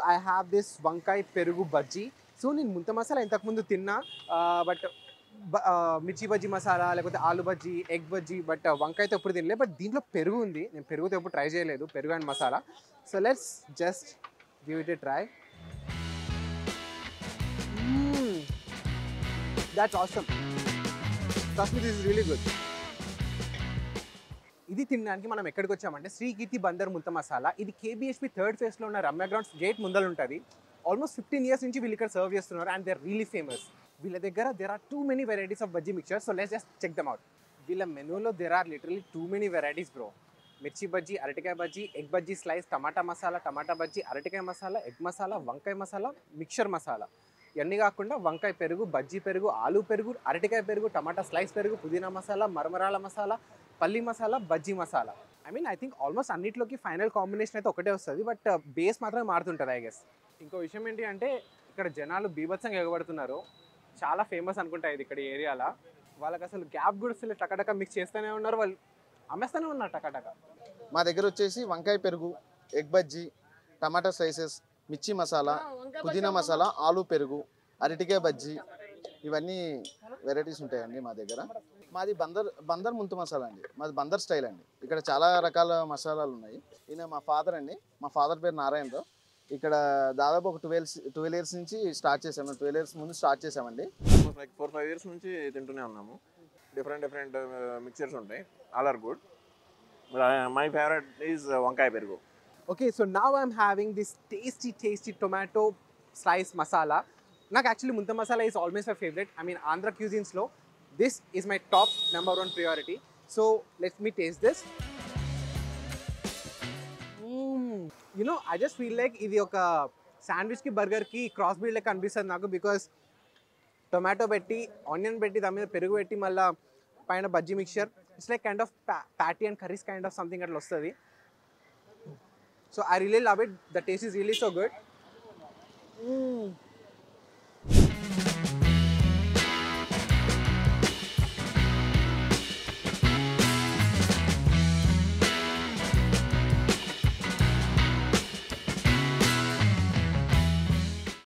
I have this వంకాయ పెరుగు bajji so నేను ముంత మసాలా ఇంతకుముందు తిన్నా బట్ మిర్చి బజ్జీ మసాలా లేకపోతే ఆలు బజ్జీ ఎగ్ బజ్జీ బట్ వంకాయతో ఎప్పుడు తినలే బట్ దీంట్లో పెరుగు ఉంది నేను పెరుగుతో ఎప్పుడు ట్రై చేయలేదు పెరుగు and masala so let's just give it a try that's awesome trust me this is really good ఇది తినడానికి మనం ఎక్కడికి వచ్చామంటే శ్రీకీర్తి బందర్ ముంత మసాలా ఇది కేబిహెచ్పి థర్డ్ ఫేస్లో ఉన్న రమ్య గ్రౌండ్స్ గేట్ ముందర ఉంటుంది ఆల్మోస్ట్ ఫిఫ్టీన్ ఇయర్స్ నుంచి వీళ్ళు ఇక్కడ సర్వ్ చేస్తున్నారు and they are really famous వీళ్ళ దగ్గర there are too many varieties of bajji mixture so let's just check them out వీళ్ళ మెనూలో there are literally too many varieties bro mirchi bajji అరటికాయ బజ్జీ ఎగ్ బజ్జీ స్లైస్ టమాటా మసాలా టమాటా బజ్జీ అరటికాయ మసాలా ఎగ్ మసాలా వంకాయ మసాలా మిక్చర్ మసాలా ఇవన్నీ కాకుండా వంకాయ పెరుగు బజ్జీ పెరుగు ఆలు పెరుగు అరటికాయ పెరుగు టమాటా స్లైస్ పెరుగు పుదీనా మసాలా మరమరాల మసాలా పల్లి masala bajji masala I mean I think almost అన్నిట్లోకి ఫైనల్ కాంబినేషన్ అయితే ఒకటే వస్తుంది బట్ బేస్ మాత్రమే మారుతుంటుంది ఐ గెస్ ఇంకో విషయం ఏంటి అంటే ఇక్కడ జనాలు బీభత్సంగా ఎగబడుతున్నారు చాలా ఫేమస్ అనుకుంటా ఇది ఇక్కడ ఏరియాలో వాళ్ళకి అసలు గ్యాప్ కూడా అసలు టకటక మిక్స్ చేస్తూనే ఉన్నారు వాళ్ళు అమ్మేస్తూనే ఉన్నారు టకటక మా దగ్గర వచ్చేసి వంకాయ పెరుగు ఎగ్ బజ్జీ టమాటా స్లైసెస్ మిర్చి మసాలా పుదీనా మసాలా ఆలు పెరుగు అరటికాయ బజ్జీ ఇవన్నీ వెరైటీస్ ఉంటాయండి మా దగ్గర మాది బందర్ బందర్ ముంతు మసాలా అండి మాది బందర్ స్టైల్ అండి ఇక్కడ చాలా రకాల మసాలాలు ఉన్నాయి ఈయన మా ఫాదర్ అండి మా ఫాదర్ పేరు నారాయణరావు ఇక్కడ దాదాపు ఒక ట్వెల్వ్ ట్వెల్వ్ ఇయర్స్ నుంచి స్టార్ట్ చేసాము ట్వెల్వ్ ఇయర్స్ ముందు స్టార్ట్ చేసామండి almost like four five years నుంచి తింటూనే ఉన్నాము డిఫరెంట్ డిఫరెంట్ మిక్చర్స్ ఉంటాయి all are good my favourite is వంకాయ పెరుగు okay so now I'm having this tasty tasty tomato slice masala నాకు యాక్చువల్లీ ముంత masala is always my favourite I mean Andhra క్యూజిన్స్లో this is my top number one priority so let's me taste this you know I just feel like ఇది ఒక శాండ్విచ్కి బర్గర్కి cross bead లెక్క అనిపిస్తుంది నాకు because tomato పెట్టి onion పెట్టి దాని మీద పెరుగు పెట్టి మళ్ళీ పైన bajji mixture it's like kind of patty and curries kind of something అట్లా వస్తుంది so I really love it. The taste is really so good. Mm.